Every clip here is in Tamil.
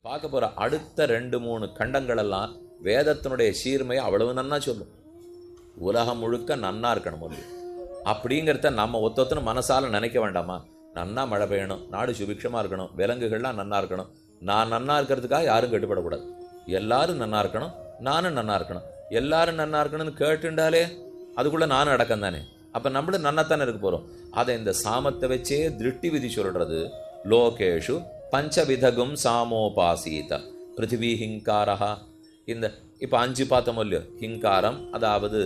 பார்க்க போற அடுத்த ரெண்டு மூணு கண்டங்களெல்லாம் வேதத்தினுடைய சீர்மையை அவ்வளவு நன்னா சொல்லும் உலகம் முழுக்க நன்னா இருக்கணும் ஒன்று அப்படிங்கிறத நம்ம ஒத்தொத்தனும் மனசால நினைக்க வேண்டாமா நன்னா மழை பெய்யணும் நாடு சுபிக்ஷமா இருக்கணும் விலங்குகள்லாம் நன்னா இருக்கணும் நான் நன்னா இருக்கிறதுக்காக யாரும் கட்டுப்படக்கூடாது எல்லாரும் நன்னா இருக்கணும் நானும் நன்னா இருக்கணும் எல்லாரும் நன்னா இருக்கணும்னு கேட்டுண்டாலே அதுக்குள்ள நானும் அடக்கம் தானே அப்ப நம்மளும் நன்னாத்தானே இருக்க போறோம் அதை இந்த சாமத்தை வச்சே திருஷ்டி விதி சொல்றது லோகேஷு பஞ்சவிதகும் சாமோபாசீத பிருத்திவி ஹிங்காரஹா இந்த இப்போ அஞ்சு பார்த்தோம் இல்லையோ ஹிங்காரம் அதாவது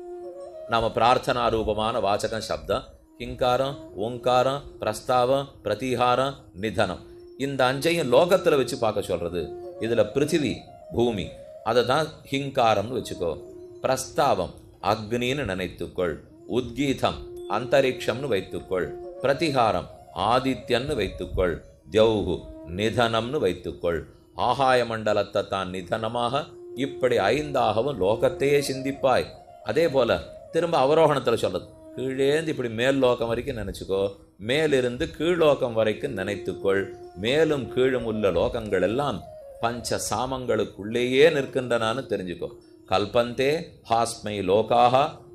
நாம பிரார்த்தனா ரூபமான வாசகம் சப்தம் ஹிங்காரம் ஓங்காரம் பிரஸ்தாவம் பிரதிஹாரம் நிதனம் இந்த அஞ்சையும் லோகத்தில் வச்சு பார்க்க சொல்றது இதுல பிருத்திவி பூமி அதை தான் ஹிங்காரம்னு வச்சுக்கோ பிரஸ்தாவம் அக்னின்னு நினைத்துக்கொள் உத்கீதம் அந்தரிக்ஷம்னு வைத்துக்கொள் பிரதிகாரம் ஆதித்யன்னு வைத்துக்கொள் தியௌகு நிதனம்னு வைத்துக்கொள் ஆகாய மண்டலத்தை தான் நிதனமாக இப்படி ஐந்தாகவும் லோகத்தையே சிந்திப்பாய் அதே போல திரும்ப அவரோகணத்தில் சொல்றது கீழேந்து இப்படி மேல் லோகம் வரைக்கும் நினைச்சுக்கோ மேலிருந்து கீழ்லோகம் வரைக்கும் நினைத்துக்கொள் மேலும் கீழும் உள்ள லோகங்கள் எல்லாம் பஞ்ச சாமங்களுக்குள்ளேயே நிற்கின்றனான்னு தெரிஞ்சுக்கோ கல்பந்தே ஹாஸ்மை லோகாக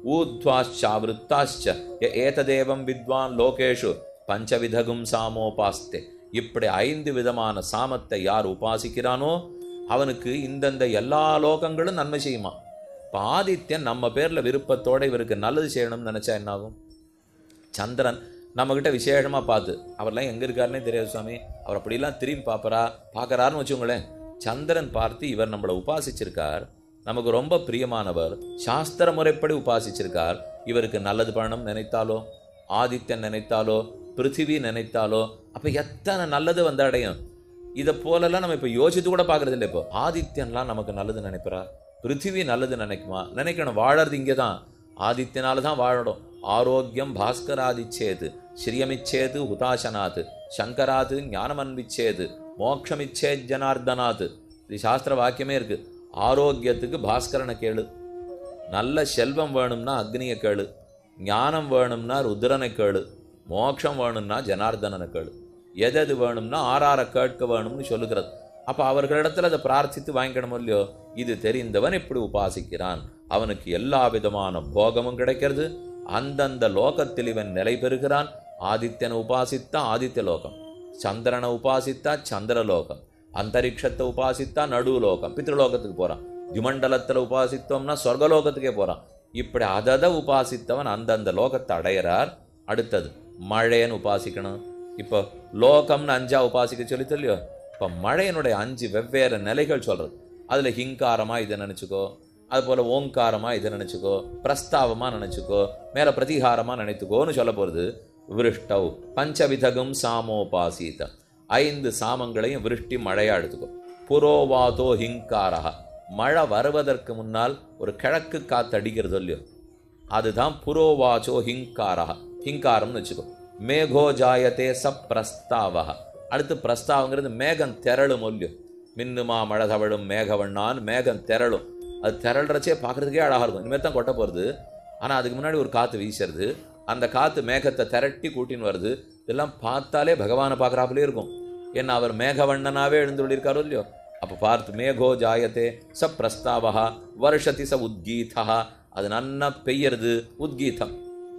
ஊத்வாச்சாவிருத்தாச்ச ஏததேவம் வித்வான் லோகேஷு பஞ்சவிதகும் சாமோபாஸ்தே இப்படி ஐந்து விதமான சாமத்தை யார் உபாசிக்கிறானோ அவனுக்கு இந்தந்த எல்லா லோகங்களும் நன்மை செய்யுமா இப்போ ஆதித்யன் நம்ம பேரில் விருப்பத்தோட இவருக்கு நல்லது செய்யணும்னு நினச்சா என்னாகும் சந்திரன் நம்மக்கிட்ட விசேஷமாக பார்த்து அவர்லாம் எங்கே இருக்காருன்னே தெரியாது சுவாமி அவர் அப்படிலாம் திரும்பி பார்ப்பறா பார்க்கறாருன்னு வச்சுக்கோங்களேன் சந்திரன் பார்த்து இவர் நம்மளை உபாசிச்சிருக்கார் நமக்கு ரொம்ப பிரியமானவர் சாஸ்திர முறைப்படி உபாசிச்சிருக்கார் இவருக்கு நல்லது பண்ணணும் நினைத்தாலோ ஆதித்யன் நினைத்தாலோ பிருத்திவி நினைத்தாலோ அப்போ எத்தனை நல்லது வந்து அடையும் இதை போலெல்லாம் நம்ம இப்போ யோசித்து கூட பார்க்கறது இல்லை இப்போ ஆதித்யன்லாம் நமக்கு நல்லது நினைப்பறா பிருத்திவி நல்லது நினைக்குமா நினைக்கணும் வாழறது இங்கே தான் ஆதித்யனால தான் வாழணும் ஆரோக்கியம் பாஸ்கராதிச்சேது ஸ்ரீயமிச்சேது ஹுதாசனாத் சங்கராத் ஞானமன்விச்சேது மோட்சமிச்சேத் ஜனார்தனாத் இது சாஸ்திர வாக்கியமே இருக்கு ஆரோக்கியத்துக்கு பாஸ்கரனை கேளு நல்ல செல்வம் வேணும்னா அக்னியை கேளு ஞானம் வேணும்னா ருத்ரனை கேளு மோட்சம் வேணும்னா ஜனார்தனனை கேளு எது எது வேணும்னா ஆறார கேட்க வேணும்னு சொல்லுகிறது அப்போ அவர்களிடத்துல அதை பிரார்த்தித்து வாங்கிக்கணும் இல்லையோ இது தெரிந்தவன் இப்படி உபாசிக்கிறான் அவனுக்கு எல்லா விதமான போகமும் கிடைக்கிறது அந்தந்த லோகத்தில் இவன் நிலை பெறுகிறான் ஆதித்யனை உபாசித்தா ஆதித்ய லோகம் சந்திரனை உபாசித்தா சந்திரலோகம் அந்தரிக்ஷத்தை உபாசித்தா நடுலோகம் பித்ருலோகத்துக்கு போறான் திமண்டலத்தில் உபாசித்தோம்னா சொர்க்கலோகத்துக்கே போறான் இப்படி அதத உபாசித்தவன் அந்தந்த லோகத்தை அடையிறார் அடுத்தது மழைன்னு உபாசிக்கணும் இப்போ லோகம்னு அஞ்சா உபாசிக்க சொல்லி சொல்லியோ இப்போ மழையினுடைய அஞ்சு வெவ்வேறு நிலைகள் சொல்றது அதுல ஹிங்காரமா இதை நினைச்சுக்கோ அது போல ஓங்காரமா இதை நினைச்சுக்கோ பிரஸ்தாவமா நினைச்சுக்கோ மேல பிரதிகாரமா நினைத்துக்கோன்னு சொல்ல போறது விருஷ்டவ் பஞ்சவிதகும் சாமோபாசீத ஐந்து சாமங்களையும் விருஷ்டி மழையா எடுத்துக்கோ புரோவாதோ ஹிங்காரா மழை வருவதற்கு முன்னால் ஒரு கிழக்கு காத்து அடிக்கிறது இல்லையோ அதுதான் புரோவாச்சோ ஹிங்காரா ஹிங்காரம்னு வச்சுக்கோ மேகோ ஜாயத்தே ச பிரஸ்தாவா அடுத்து பிரஸ்தாவங்கிறது மேகம் திரளும் இல்லையோ மின்னுமா மழை தவழும் மேகவண்ணான்னு மேகம் திரளும் அது திரள்றச்சே பார்க்கறதுக்கே அழகாக இருக்கும் இனிமேல் தான் கொட்ட போகிறது ஆனால் அதுக்கு முன்னாடி ஒரு காற்று வீசுறது அந்த காற்று மேகத்தை திரட்டி கூட்டின்னு வருது இதெல்லாம் பார்த்தாலே பகவானை பார்க்குறாப்புலே இருக்கும் ஏன்னா அவர் மேகவண்ணனாவே எழுந்துள்ளிருக்காரோ இல்லையோ அப்போ பார்த்து மேகோ ஜாயத்தே ச பிரஸ்தாவா வருஷதி ச உத்கீதா அது நன்னா பெய்யறது உத்கீதம்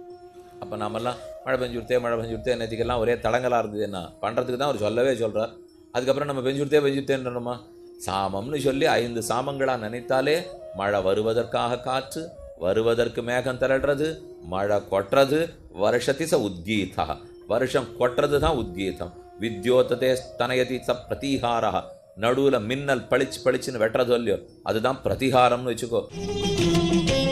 அப்போ நாமெல்லாம் மழை பெஞ்சுடுத்தே மழை பெஞ்சுடுத்தே நேற்றுக்கெல்லாம் ஒரே தடங்கலாக இருந்தது என்ன பண்ணுறதுக்கு தான் அவர் சொல்லவே சொல்கிறார் அதுக்கப்புறம் நம்ம பெஞ்சுடுத்தே பெஞ்சுடுத்தேன்றோமா சாமம்னு சொல்லி ஐந்து சாமங்களாக நினைத்தாலே மழை வருவதற்காக காற்று வருவதற்கு மேகம் திரடுறது மழை கொட்டுறது வருஷத்தி ச உத்கீதா வருஷம் கொட்டுறது தான் உத்கீதம் வித்யோத்ததே ஸ்தனயதி ச பிரதிகாரா நடுவில் மின்னல் பளிச்சு பளிச்சுன்னு வெட்டுறது இல்லையோ அதுதான் பிரதிகாரம்னு வச்சுக்கோ